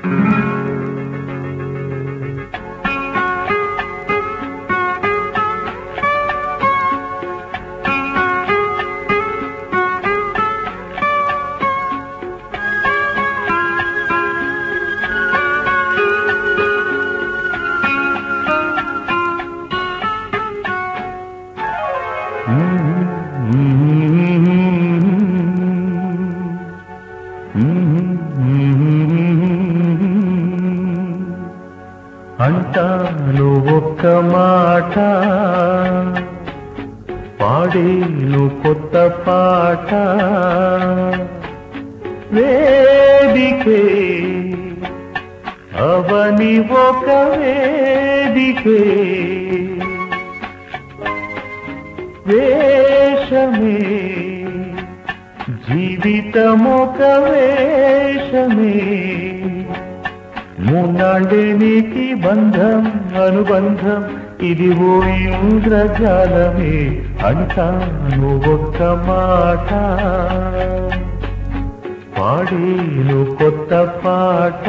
అంటాను ఒక్క మాట పాడేను కొత్త పాట వేదికే అవని ఒక వేదికే వేషమే జీవితమొక వేషమే మూనాళ్ళేనికి బంధం అనుబంధం ఇది ఓ ఇంద్రజాలమే అంటాను ఒక్క మాట పాడేను కొత్త పాట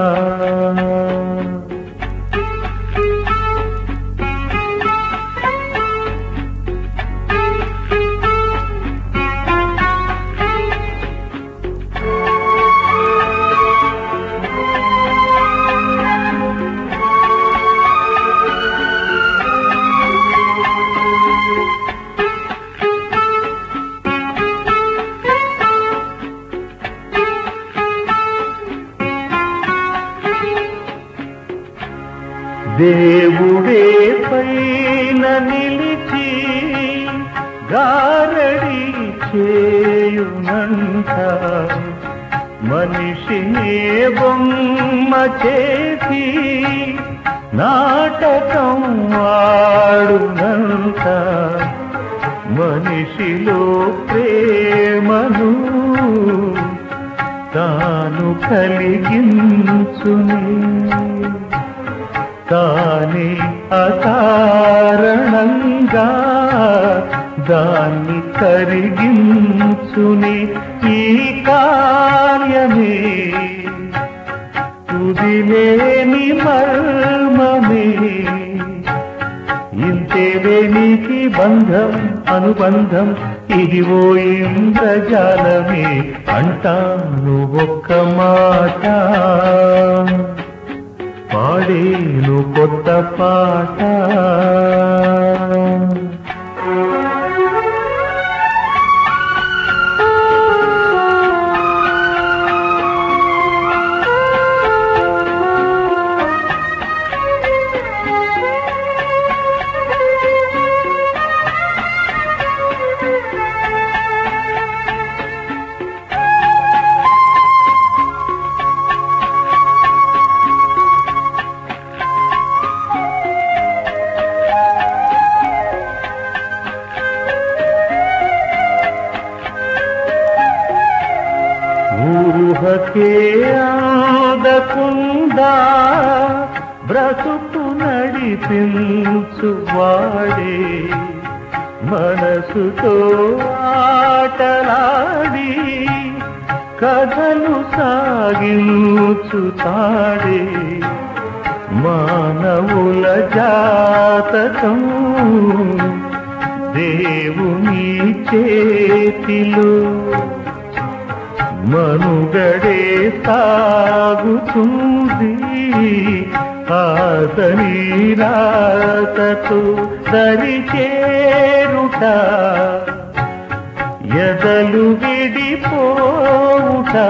దేవుడే పైన నిలిచి గారడి చేయునంట మనిషినే బొమ్మ చేసి నాటకం ఆడునంట మనిషిలో ప్రేమను తాను కలిగించుని కాని అకారణంగా దాన్ని కరిగించుని ఈ కార్యమే తుదిలేని మర్మమే ఇంతేలేనికి బంధం అనుబంధం ఇది ఓ ఇంద్రజాలమే అంటాను ఒక్క మాట పాడేను కొత్త పాట ఊహకే ఆదకుండా బ్రతుకు నడిపించు వాడే మనసుతో ఆటలాడి కథలు సాగించు తాడే మానవుల జాతకం దేవుని చేతిలో మనుగడే సాగుతుంది ఆతని రాతతో దరి చేరుట ఎదలు విడిపోవుట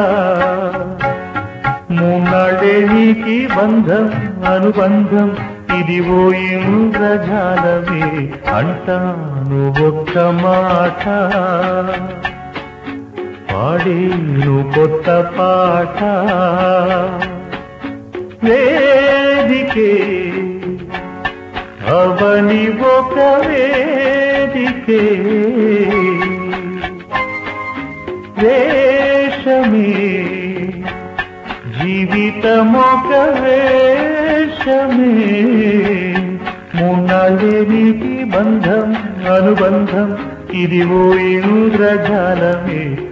మున్నడేనికి బంధం అనుబంధం ఇది ఓ ఇంద్రజాలమే అంటాను ఒక్క మాట పాడేను కొత్త పాట వేదికే అవని ఒక వేదికే వేషమే జీవితమొక వేషమే మున్నాళ్ళేనికి బంధం అనుబంధం ఇది ఓ ఇంద్రజాలమే